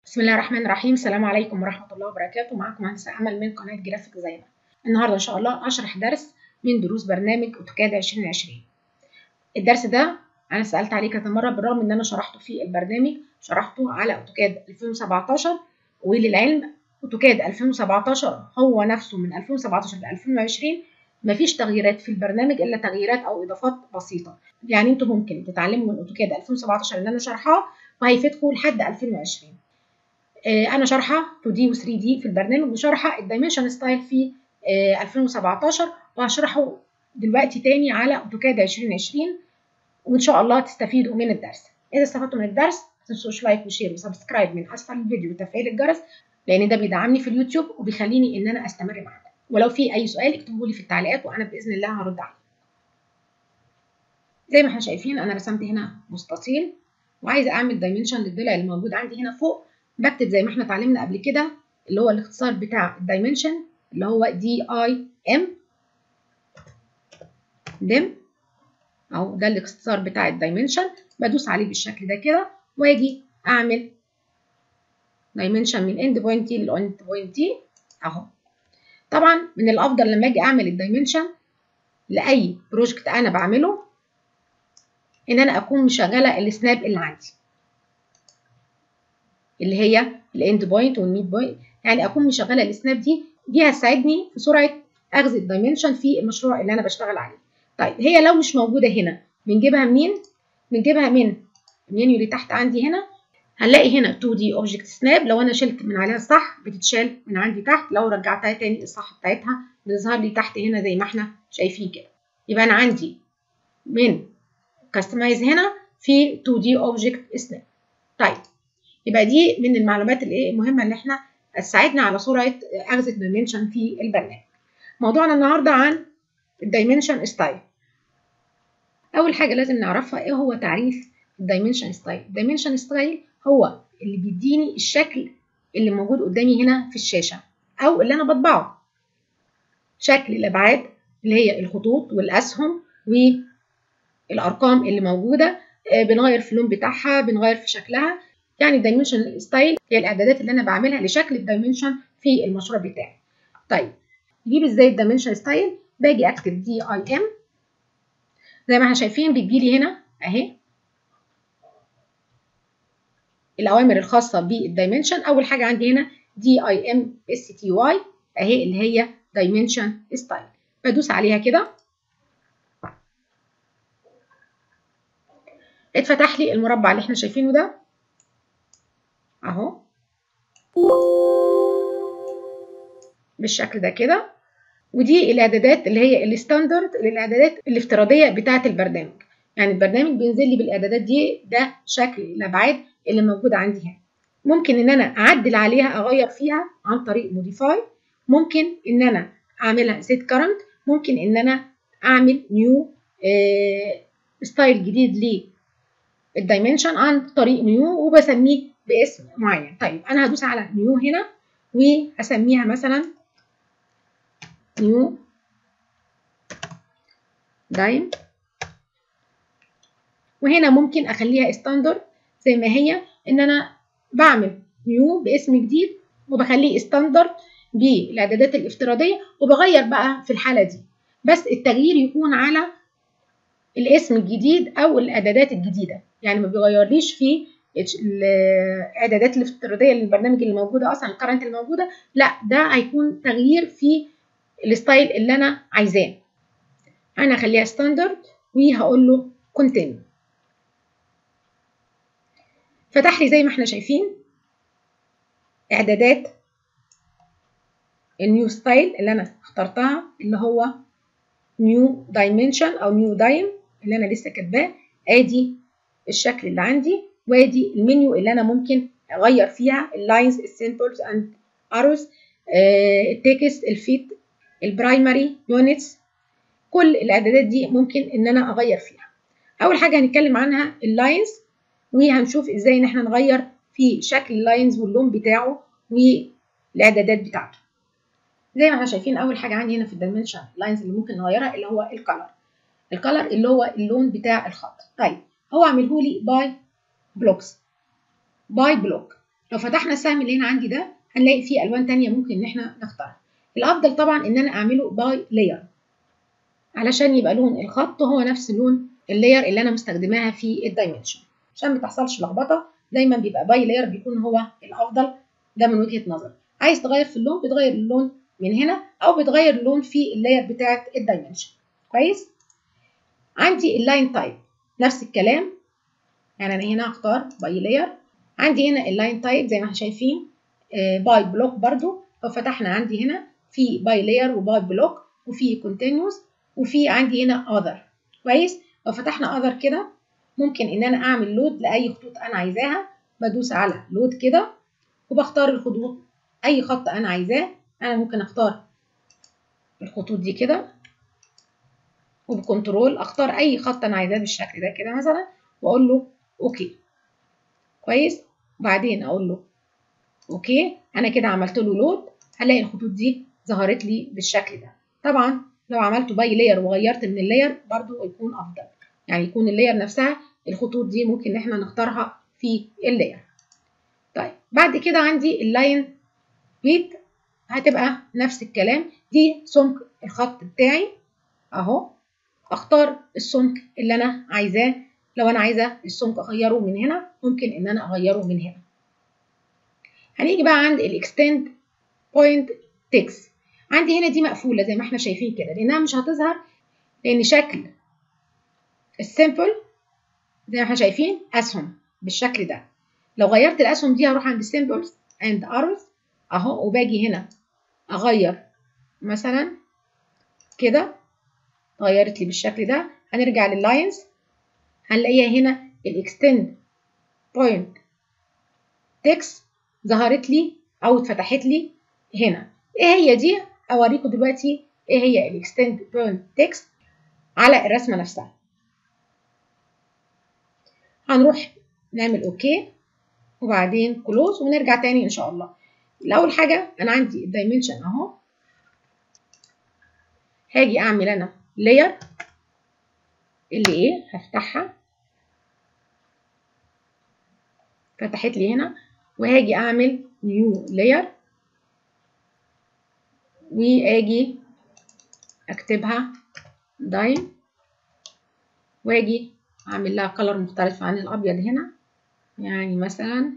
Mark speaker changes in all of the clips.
Speaker 1: بسم الله الرحمن الرحيم السلام عليكم ورحمة الله وبركاته معكم مهندسة أمل من قناة جرافيك زينب النهاردة إن شاء الله أشرح درس من دروس برنامج أوتوكاد 2020 الدرس ده أنا سألت عليه كذا مرة بالرغم إن أنا شرحته في البرنامج شرحته على أوتوكاد 2017 وللعلم أوتوكاد 2017 هو نفسه من 2017 ل 2020 مفيش تغييرات في البرنامج إلا تغييرات أو إضافات بسيطة يعني أنتوا ممكن تتعلموا من أوتوكاد 2017 اللي أنا شرحاه وهيفيدكم لحد 2020 انا شارحه 2 دي و 3 دي في البرنامج وشارحه الدايمنشن ستايل في 2017 وهشرحه دلوقتي تاني على اوتوكاد 2020 وان شاء الله تستفيدوا من الدرس اذا استفدتوا من الدرس ما تنسوش لايك وشير وسبسكرايب من اسفل الفيديو وتفعيل الجرس لان ده بيدعمني في اليوتيوب وبيخليني ان انا استمر معاكم ولو في اي سؤال اكتبوا لي في التعليقات وانا باذن الله هرد عليه زي ما احنا شايفين انا رسمت هنا مستطيل وعايزه اعمل دايمنشن للضلع اللي موجود عندي هنا فوق بكتب زي ما احنا اتعلمنا قبل كده اللي هو الاختصار بتاع الدايمنشن اللي هو دي اي ام دم او ده الاختصار بتاع الدايمنشن بدوس عليه بالشكل ده كده واجي اعمل دايمنشن من اند بوينت لاند بوينت اهو طبعا من الافضل لما اجي اعمل الدايمنشن لاي بروجكت انا بعمله ان انا اكون مشغله السناب اللي عندي اللي هي الاند بوينت والميد بوينت يعني اكون مشغله السناب دي دي هتساعدني في سرعه اخذ الدايمنشن في المشروع اللي انا بشتغل عليه طيب هي لو مش موجوده هنا بنجيبها منين بنجيبها من المنيو اللي تحت عندي هنا هنلاقي هنا 2 دي اوبجكت سناب لو انا شلت من عليها الصح بتتشال من عندي تحت لو رجعتها تاني الصح بتاعتها بتظهر لي تحت هنا زي ما احنا شايفين كده يبقى انا عندي من كاستمايز هنا في 2 دي اوبجكت سناب طيب يبقى دي من المعلومات الايه المهمه اللي احنا تساعدنا على سرعه اخذ الدايمنشن في البرنامج موضوعنا النهارده عن الدايمنشن ستايل اول حاجه لازم نعرفها ايه هو تعريف الدايمنشن ستايل الدايمنشن ستايل هو اللي بيديني الشكل اللي موجود قدامي هنا في الشاشه او اللي انا بطبعه شكل الابعاد اللي هي الخطوط والاسهم والارقام اللي موجوده بنغير في اللون بتاعها بنغير في شكلها يعني الدايمنشن ستايل هي الاعدادات اللي انا بعملها لشكل الدايمنشن في المشروع بتاعي طيب نجيب ازاي الدايمنشن ستايل باجي اكتب دي اي ام زي ما احنا شايفين بتجي لي هنا اهي الاوامر الخاصه بالدايمنشن اول حاجه عندي هنا دي اي ام اس تي واي اهي اللي هي دايمنشن ستايل بدوس عليها كده اتفتح لي المربع اللي احنا شايفينه ده اهو بالشكل ده كده ودي الاعدادات اللي هي الستاندرد الاعدادات الافتراضيه بتاعه البرنامج يعني البرنامج بينزل لي بالاعدادات دي ده شكل الابعاد اللي موجوده عندي هنا ممكن ان انا اعدل عليها اغير فيها عن طريق موديفاي ممكن ان انا اعملها سيت كرنت ممكن ان انا اعمل نيو ستايل جديد للدايمنشن عن طريق نيو وبسميه باسم معين طيب انا هدوس على نيو هنا وهسميها مثلا نيو دايم وهنا ممكن اخليها ستاندرد زي ما هي ان انا بعمل نيو باسم جديد وبخليه ستاندرد بالاعدادات الافتراضيه وبغير بقى في الحاله دي بس التغيير يكون على الاسم الجديد او الاعدادات الجديده يعني ما بيغيرليش في الاعدادات الافتراضيه للبرنامج اللي موجوده اصلا الكرنت اللي موجوده لا ده هيكون تغيير في الستايل اللي انا عايزاه انا هخليها ستاندرد وهقول له كونتينيو فتح لي زي ما احنا شايفين اعدادات النيو ستايل اللي انا اخترتها اللي هو نيو دايمنشن او نيو دايم اللي انا لسه كاتباه ادي الشكل اللي عندي وادي المنيو اللي انا ممكن اغير فيها اللاينز السيمبلز اند اروز التكست الفيت البرايمري يونتس كل الاعدادات دي ممكن ان انا اغير فيها اول حاجه هنتكلم عنها اللاينز وهنشوف ازاي ان احنا نغير في شكل اللاينز واللون بتاعه والاعدادات بتاعته زي ما احنا شايفين اول حاجه عندي هنا في الدايمنشن لاينز اللي ممكن نغيرها اللي هو الكالر الكالر اللي هو اللون بتاع الخط طيب هو عامله لي باي بلوكس باي بلوك لو فتحنا السهم اللي هنا عندي ده هنلاقي فيه الوان تانية ممكن ان احنا نختارها الافضل طبعا ان انا اعمله باي لاير علشان يبقى لون الخط هو نفس لون اللاير اللي انا مستخدماها في الدايمنشن عشان ما تحصلش لخبطه دايما بيبقى باي لاير بيكون هو الافضل ده من وجهه نظري عايز تغير في اللون بتغير اللون من هنا او بتغير اللون في اللاير بتاعه الدايمنشن كويس عندي اللاين تايب نفس الكلام يعني انا هنا هختار باي لاير عندي هنا اللاين تايب زي ما احنا شايفين باي بلوك برضو لو فتحنا عندي هنا في باي لاير وباي بلوك وفي كونتينوس وفي عندي هنا اذر كويس لو فتحنا اذر كده ممكن ان انا اعمل لود لاي خطوط انا عايزاها بدوس على لود كده وبختار الخطوط اي خط انا عايزاه انا ممكن اختار الخطوط دي كده وبكنترول اختار اي خط انا عايزاه بالشكل ده كده مثلا واقول له اوكي كويس وبعدين اقول له اوكي انا كده عملت له لود هلاقي الخطوط دي ظهرت لي بالشكل ده طبعا لو عملته باي لاير وغيرت من اللاير برضو يكون افضل يعني يكون اللاير نفسها الخطوط دي ممكن ان احنا نختارها في اللاير طيب بعد كده عندي اللاين ويت هتبقى نفس الكلام دي سمك الخط بتاعي اهو اختار السمك اللي انا عايزاه لو انا عايزه السمك اغيره من هنا ممكن ان انا اغيره من هنا هنيجي بقى عند الاكستند بوينت تكس عندي هنا دي مقفوله زي ما احنا شايفين كده لانها مش هتظهر لان شكل السيمبل زي ما احنا شايفين اسهم بالشكل ده لو غيرت الاسهم دي هروح عند سيمبلز اند arrows اهو وباجي هنا اغير مثلا كده غيرت لي بالشكل ده هنرجع لللاينز هنلاقيها هنا الاكستند بوينت تكس ظهرت لي او اتفتحت لي هنا ايه هي دي اوريكم دلوقتي ايه هي الاكستند بوينت تكس على الرسمه نفسها هنروح نعمل اوكي وبعدين كلوز ونرجع تاني ان شاء الله الاول حاجه انا عندي الدايمنشن اهو هاجي اعمل انا لاير اللي ايه هفتحها فتحت لي هنا وهاجي اعمل نيو لاير واجي اكتبها دايم واجي اعمل لها كلر مختلف عن الابيض هنا يعني مثلا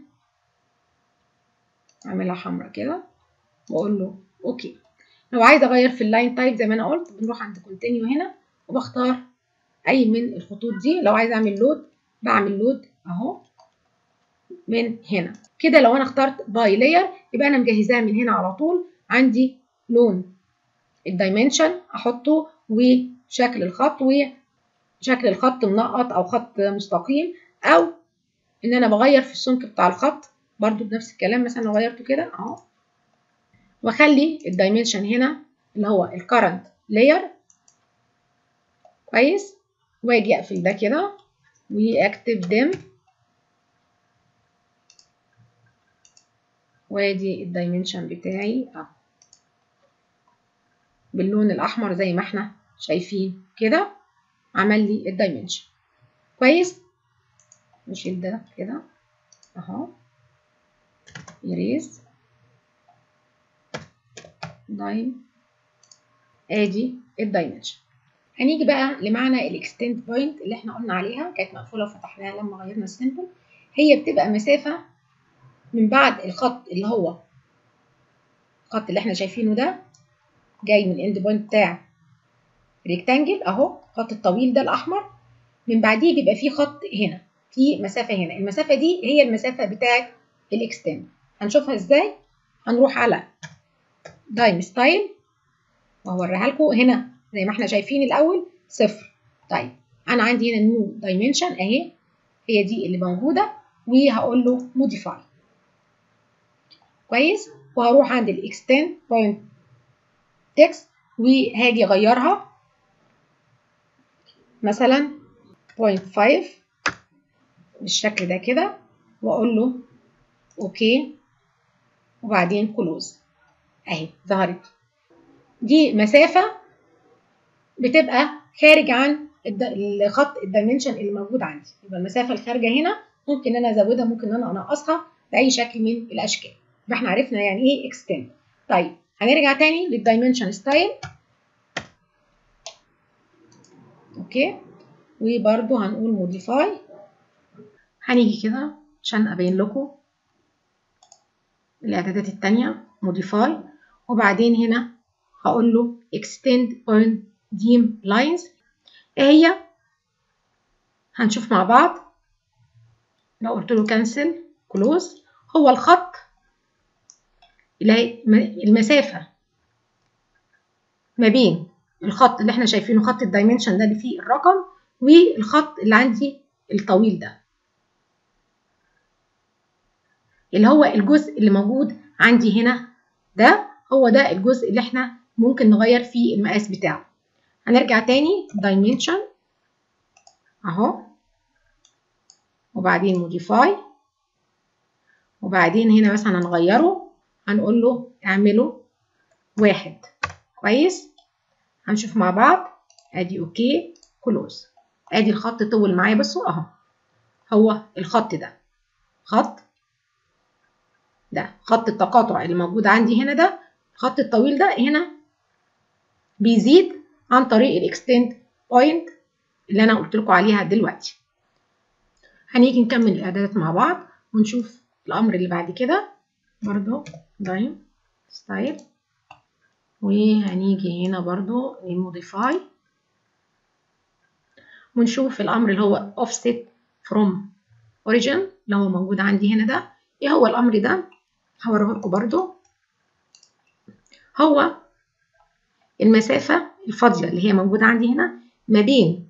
Speaker 1: اعملها حمرا كده واقول له اوكي لو عايزه اغير في اللاين تايب زي ما انا قلت بنروح عند كونتينيو هنا وبختار اي من الخطوط دي لو عايزه اعمل لود بعمل لود اهو من هنا كده لو انا اخترت باي لاير يبقى انا مجهزاها من هنا على طول عندي لون الدايمنشن احطه وشكل الخط وشكل الخط منقط او خط مستقيم او ان انا بغير في السمك بتاع الخط برضو بنفس الكلام مثلا لو غيرته كده اهو واخلي الدايمنشن هنا اللي هو الكرنت لاير كويس واجي اقفل ده كده واكتب ديم وادي الدايمنشن بتاعي اهو باللون الاحمر زي ما احنا شايفين كده عمل لي الدايمنشن كويس نشيل ده كده اهو يريز دايم ادي الدايمنشن هنيجي بقى لمعنى الاكستند بوينت اللي احنا قلنا عليها كانت مقفوله وفتحناها لما غيرنا السيمبل هي بتبقى مسافه من بعد الخط اللي هو الخط اللي احنا شايفينه ده جاي من الاند بوينت بتاع ريكتانجل اهو الخط الطويل ده الاحمر من بعديه بيبقى فيه خط هنا في مسافه هنا المسافه دي هي المسافه بتاعه الاكستند هنشوفها ازاي هنروح على دايم ستايل وهوريها لكم هنا زي ما احنا شايفين الاول صفر طيب انا عندي هنا نيو دايمنشن اهي هي دي اللي موجوده وهقول له موديفاي كويس وهروح عند الاكستند بوينت تكست وهاجي اغيرها مثلا 0.5 بالشكل ده كده واقول له اوكي وبعدين كلوز اهي ظهرت دي مسافه بتبقى خارج عن الخط الدايمنشن اللي موجود عندي يبقى المسافه الخارجه هنا ممكن انا ازودها ممكن انا انقصها باي شكل من الاشكال يبقى احنا عرفنا يعني ايه اكستند طيب هنرجع تاني للدايمنشن ستايل اوكي وبرده هنقول موديفاي هنيجي كده عشان ابين لكم الاعدادات التانية موديفاي وبعدين هنا هقول له extend on dim lines ايه هي هنشوف مع بعض لو قلت له cancel close هو الخط اللي المسافة ما بين الخط اللي احنا شايفينه خط الدايمنشن ده اللي فيه الرقم والخط اللي عندي الطويل ده اللي هو الجزء اللي موجود عندي هنا ده هو ده الجزء اللي احنا ممكن نغير فيه المقاس بتاعه هنرجع تاني dimension اهو وبعدين modify وبعدين هنا مثلا هنغيره هنقول له اعمله واحد كويس هنشوف مع بعض ادي اوكي كلوز ادي الخط طول معايا بصوا اهو هو الخط ده خط ده خط التقاطع اللي موجود عندي هنا ده الخط الطويل ده هنا بيزيد عن طريق الاكستند بوينت اللي انا قلت لكم عليها دلوقتي هنيجي نكمل الاعدادات مع بعض ونشوف الامر اللي بعد كده برضو دايم ستايل وهنيجي هنا برضو نموديفاي ونشوف الامر اللي هو offset from origin اللي هو موجود عندي هنا ده ايه هو الامر ده هوريه لكم برضو هو المسافة الفاضية اللي هي موجودة عندي هنا ما بين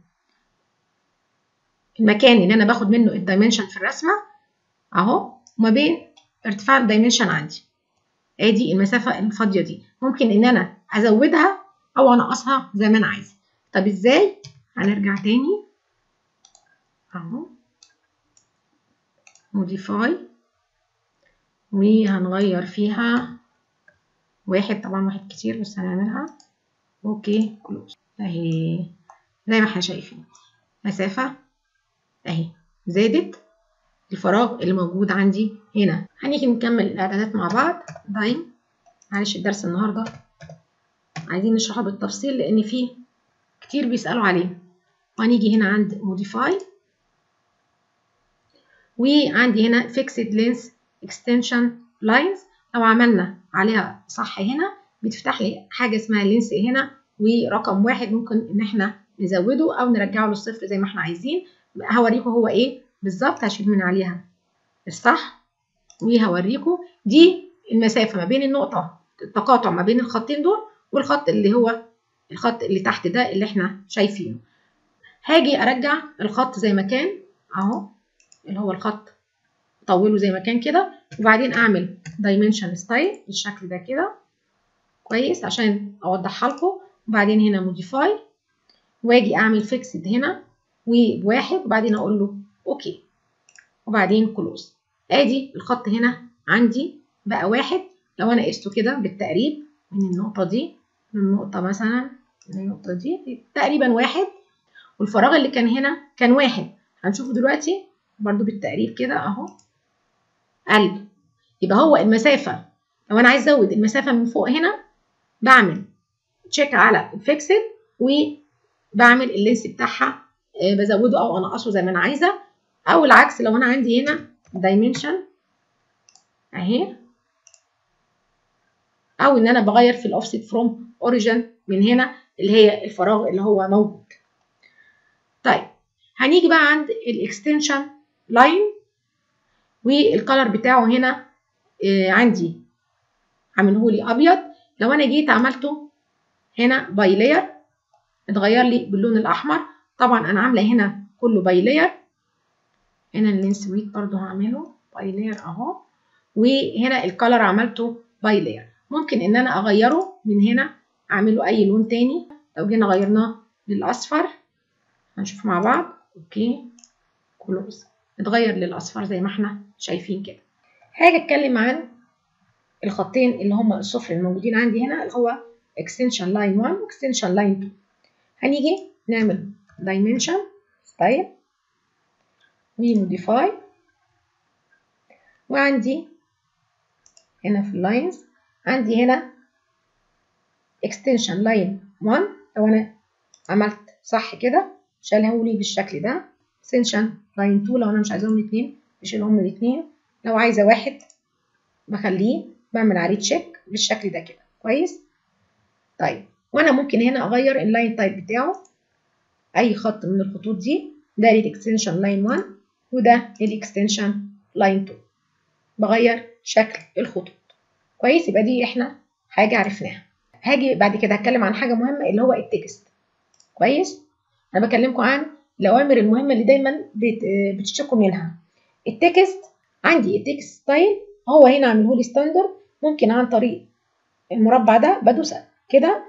Speaker 1: المكان اللي أنا باخد منه الدايمنشن في الرسمة أهو وما بين ارتفاع الدايمنشن عندي ادي المسافة الفاضية دي ممكن إن أنا أزودها أو أنقصها زي ما أنا عايزة طب إزاي؟ هنرجع تاني أهو موديفاي وهنغير فيها واحد طبعا واحد كتير بس هنعملها اوكي كلوز اهي زي ما احنا شايفين مسافة اهي زادت الفراغ اللي موجود عندي هنا هنيجي نكمل الاعدادات مع بعض دايم معلش الدرس النهاردة عايزين نشرحه بالتفصيل لان فيه كتير بيسألوا عليه وهنيجي هنا عند موديفاي وعندي هنا fixed length extension lines لو عملنا عليها صح هنا بتفتح لي حاجه اسمها لينس هنا ورقم واحد ممكن ان احنا نزوده او نرجعه للصفر زي ما احنا عايزين هوريكم هو ايه بالظبط هشيل من عليها الصح وهوريكم دي المسافه ما بين النقطه التقاطع ما بين الخطين دول والخط اللي هو الخط اللي تحت ده اللي احنا شايفينه هاجي ارجع الخط زي ما كان اهو اللي هو الخط طوله زي ما كان كده وبعدين اعمل دايمنشن ستايل بالشكل ده كده كويس عشان اوضحها لكم وبعدين هنا موديفاي واجي اعمل فيكسد هنا وبواحد وبعدين اقول له اوكي وبعدين كلوز ادي الخط هنا عندي بقى واحد لو انا قسته كده بالتقريب من النقطة دي من النقطة مثلا من النقطة دي تقريبا واحد والفراغ اللي كان هنا كان واحد هنشوفه دلوقتي برضو بالتقريب كده اهو قل يبقى هو المسافة لو أنا عايز أزود المسافة من فوق هنا بعمل تشيك على الفيكسد وبعمل اللينس بتاعها بزوده أو أنقصه زي ما أنا عايزة أو العكس لو أنا عندي هنا دايمنشن أهي أو إن أنا بغير في الأوفست فروم أوريجن من هنا اللي هي الفراغ اللي هو موجود. طيب هنيجي بقى عند الاكستنشن لاين والكلر بتاعه هنا آه عندي عامله لي ابيض لو انا جيت عملته هنا باي لاير اتغير لي باللون الاحمر طبعا انا عامله هنا كله باي لاير هنا اللينس ويت برضو هعمله باي لاير اهو وهنا الكلر عملته باي لاير ممكن ان انا اغيره من هنا اعمله اي لون تاني لو جينا غيرناه للاصفر هنشوف مع بعض اوكي كلوز اتغير للاصفر زي ما احنا شايفين كده هاجي اتكلم عن الخطين اللي هم الصفر الموجودين عندي هنا اللي هو extension line 1 و extension line 2 هنيجي نعمل dimension style و modify وعندي هنا في اللاينز عندي هنا extension line 1 لو انا عملت صح كده شالهم لي بالشكل ده extension line 2 لو انا مش عايزاهم الاثنين بشيلهم من الاثنين لو عايزه واحد بخليه بعمل عليه تشيك بالشكل ده كده كويس طيب وانا ممكن هنا اغير اللاين تايب بتاعه اي خط من الخطوط دي ده الاكستنشن لاين 1 وده الاكستنشن لاين 2 بغير شكل الخطوط كويس يبقى دي احنا حاجه عرفناها هاجي بعد كده هتكلم عن حاجه مهمه اللي هو التكست كويس انا بكلمكم عن الاوامر المهمه اللي دايما بتشتكوا منها التكست عندي التكست ستايل هو هنا عامله لي ستاندرد ممكن عن طريق المربع ده بدوس كده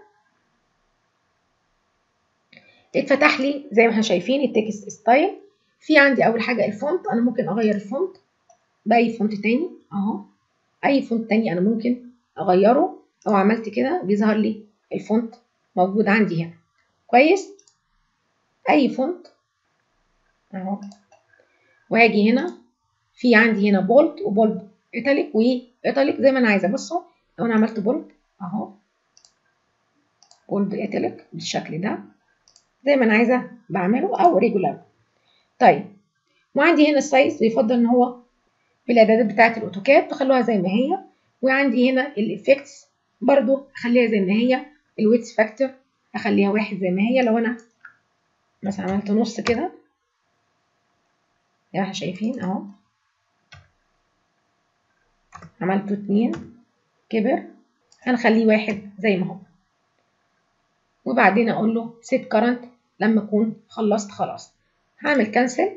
Speaker 1: اتفتح لي زي ما احنا شايفين التكست ستايل في عندي اول حاجه الفونت انا ممكن اغير الفونت باي فونت تاني اهو اي فونت تاني انا ممكن اغيره او عملت كده بيظهر لي الفونت موجود عندي هنا كويس اي فونت اهو وهاجي هنا في عندي هنا بولد وبولد ايتاليك وايتاليك زي ما انا عايزه بصوا لو انا عملت بولد اهو بولد ايتاليك بالشكل ده زي ما انا عايزه بعمله او ريجولار طيب وعندي هنا السايز بيفضل ان هو بالاعدادات بتاعه الاوتوكاد تخلوها زي ما هي وعندي هنا الافكتس برضو اخليها زي ما هي الويتس فاكتور اخليها واحد زي ما هي لو انا مثلا عملت نص كده زي ما احنا شايفين اهو عملته اتنين كبر هنخليه واحد زي ما هو وبعدين اقول له set current لما اكون خلصت خلاص هعمل كانسل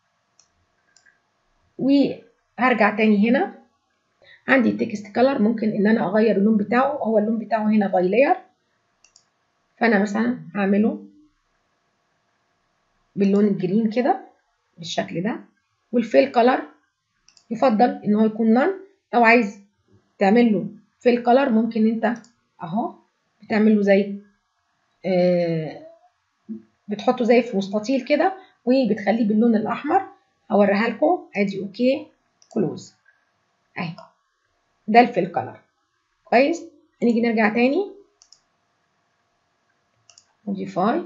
Speaker 1: وهرجع تاني هنا عندي التكست كلر ممكن ان انا اغير اللون بتاعه هو اللون بتاعه هنا باي لاير فانا مثلا هعمله باللون الجرين كده بالشكل ده والفيل كلر يفضل ان هو يكون نان لو عايز تعمل له فيل كلر ممكن انت اهو بتعمل له زي آه بتحطه زي في مستطيل كده وبتخليه باللون الاحمر هوريها لكم ادي اوكي كلوز اهي ده الفيل كلر كويس هنيجي نرجع تاني موديفاي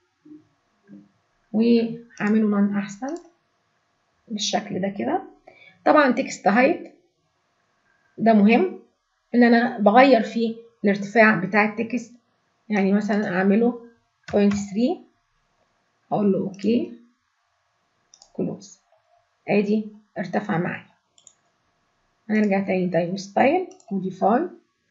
Speaker 1: وهعمله نان احسن بالشكل ده كده طبعا تكست هايت ده مهم ان انا بغير فيه الارتفاع بتاع التكست يعني مثلا اعمله 0.3 اقول له اوكي كلوز ادي ارتفع معايا هنرجع تاني تايم ستايل موديفاي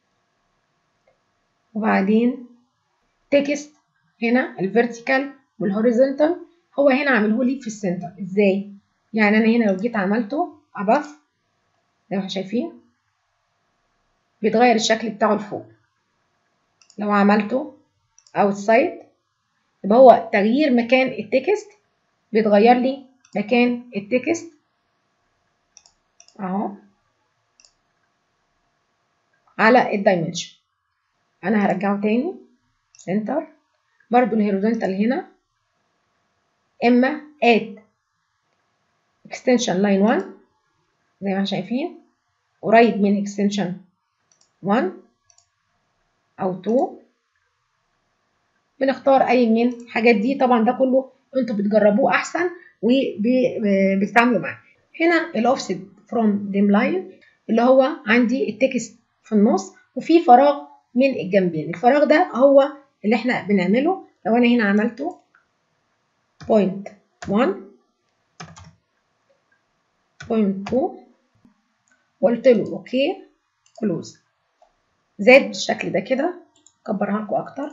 Speaker 1: وبعدين تكست هنا الفيرتيكال والهوريزونتال هو هنا عامله لي في السنتر ازاي يعني انا هنا لو جيت عملته اباف زي ما احنا شايفين بيتغير الشكل بتاعه لفوق لو عملته اوتسايد يبقى هو تغيير مكان التكست بيتغير لي مكان التكست اهو على الدايمنشن انا هرجعه تاني سنتر برضو الهوريزونتال هنا اما اد extension line 1 زي ما احنا شايفين قريب من extension 1 او 2 بنختار اي من الحاجات دي طبعا ده كله انتوا بتجربوه احسن وبتتعاملوا معاه هنا الاوفست فروم ديم لاين اللي هو عندي التكست في النص وفي فراغ من الجنبين الفراغ ده هو اللي احنا بنعمله لو انا هنا عملته بوينت 1 بوينت 2 وقلت له اوكي كلوز زاد بالشكل ده كده اكبرها لكم اكتر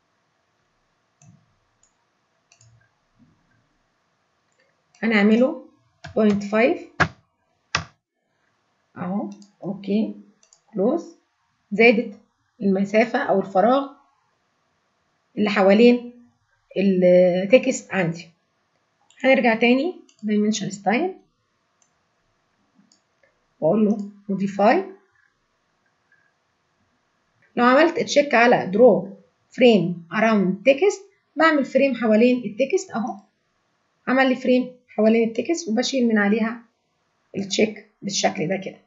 Speaker 1: هنعمله بوينت 5 اهو اوكي كلوز زادت المسافة او الفراغ اللي حوالين التكست عندي هنرجع تاني dimension style واقول له modify لو عملت تشيك على draw frame around text بعمل فريم حوالين التكست اهو عمل لي فريم حوالين التكست وبشيل من عليها التشيك بالشكل ده كده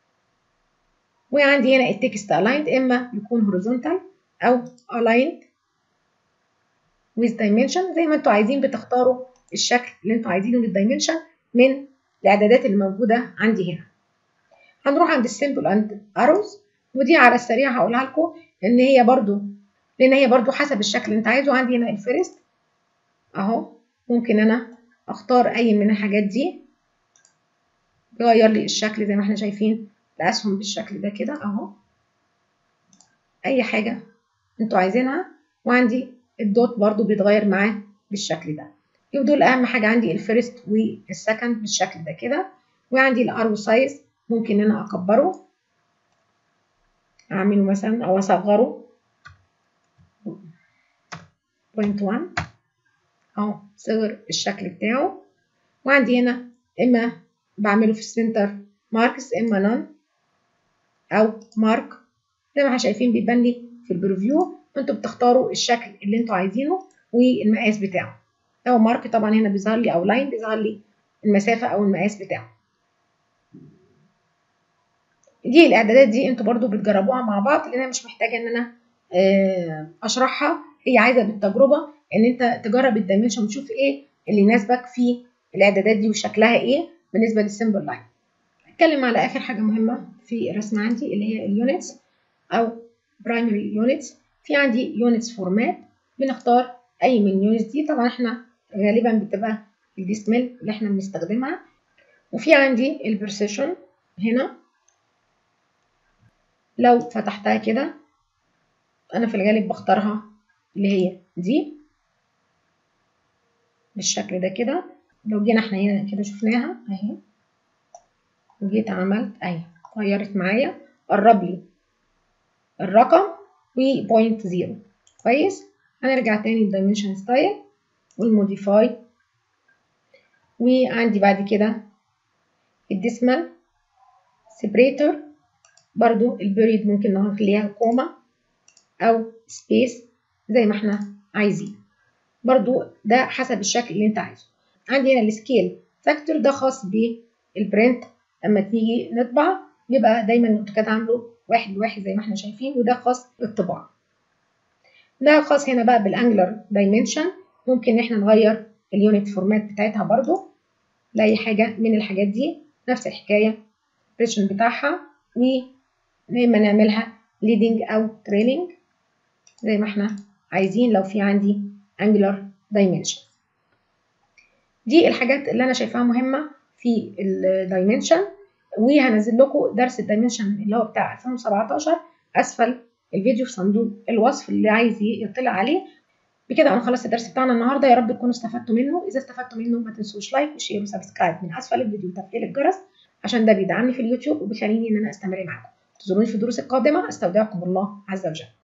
Speaker 1: وعندي هنا التكست الايند اما يكون هوريزونتال او aligned with dimension زي ما انتوا عايزين بتختاروا الشكل اللي انتوا عايزينه للدايمنشن من الاعدادات اللي موجوده عندي هنا هنروح عند السيمبل اند اروز ودي على السريع هقولها لكم ان هي برضو لان هي برضو حسب الشكل اللي انت عايزه عندي هنا الفيرست اهو ممكن انا اختار اي من الحاجات دي يغير لي الشكل زي ما احنا شايفين الاسهم بالشكل ده كده اهو اي حاجه انتوا عايزينها وعندي الدوت برضو بيتغير معاه بالشكل ده يبقى دول اهم حاجه عندي الفيرست والسكند بالشكل ده كده وعندي الارو سايز ممكن ان انا اكبره اعمله مثلا او اصغره 0.1 اهو صغر الشكل بتاعه وعندي هنا اما بعمله في السنتر ماركس اما نون او مارك زي ما احنا شايفين بيبان لي في البريفيو انتوا بتختاروا الشكل اللي انتوا عايزينه والمقاس بتاعه او مارك طبعا هنا بيظهر لي او لاين بيظهر لي المسافه او المقاس بتاعه دي الاعدادات دي انتوا برضو بتجربوها مع بعض لان انا مش محتاجه ان انا اشرحها هي عايزه بالتجربه ان انت تجرب الدايمنشن وتشوف ايه اللي يناسبك في الاعدادات دي وشكلها ايه بالنسبه للسيمبل لاين هتكلم على اخر حاجه مهمه في الرسمه عندي اللي هي اليونتس او برايمري يونتس في عندي يونتس فورمات بنختار اي من اليونتس دي طبعا احنا غالبا بتبقى الديسمل اللي احنا بنستخدمها وفي عندي البرسيشن هنا لو فتحتها كده انا في الغالب بختارها اللي هي دي بالشكل ده كده لو جينا احنا هنا كده شفناها اهي وجيت عملت اهي غيرت معايا قرب لي الرقم و بوينت زيرو كويس هنرجع تاني للدايمنشن ستايل والموديفاي وعندي بعد كده الديسمال سيبريتور برضو البريد ممكن نخليها كوما او سبيس زي ما احنا عايزين برضو ده حسب الشكل اللي انت عايزه عندي هنا السكيل فاكتور ده خاص بالبرنت لما تيجي نطبع بيبقى دايما الاوتوكاد عامله واحد لواحد زي ما احنا شايفين وده خاص بالطباعة ده خاص هنا بقى بالانجلر دايمنشن ممكن ان احنا نغير اليونت فورمات بتاعتها برضو لاي حاجة من الحاجات دي نفس الحكاية البريشن بتاعها و اما نعملها ليدنج او تريلينج زي ما احنا عايزين لو في عندي angular dimension دي الحاجات اللي انا شايفاها مهمه في الدايمنشن وهنزل لكم درس الدايمنشن اللي هو بتاع 2017 اسفل الفيديو في صندوق الوصف اللي عايز يطلع عليه بكده هنخلص الدرس بتاعنا النهارده يا رب تكونوا استفدتوا منه اذا استفدتوا منه ما تنسوش لايك وشير وسبسكرايب من اسفل الفيديو وتفعيل الجرس عشان ده بيدعمني في اليوتيوب وبيخليني ان انا استمر معاكم انتظروني في الدروس القادمه استودعكم الله عز وجل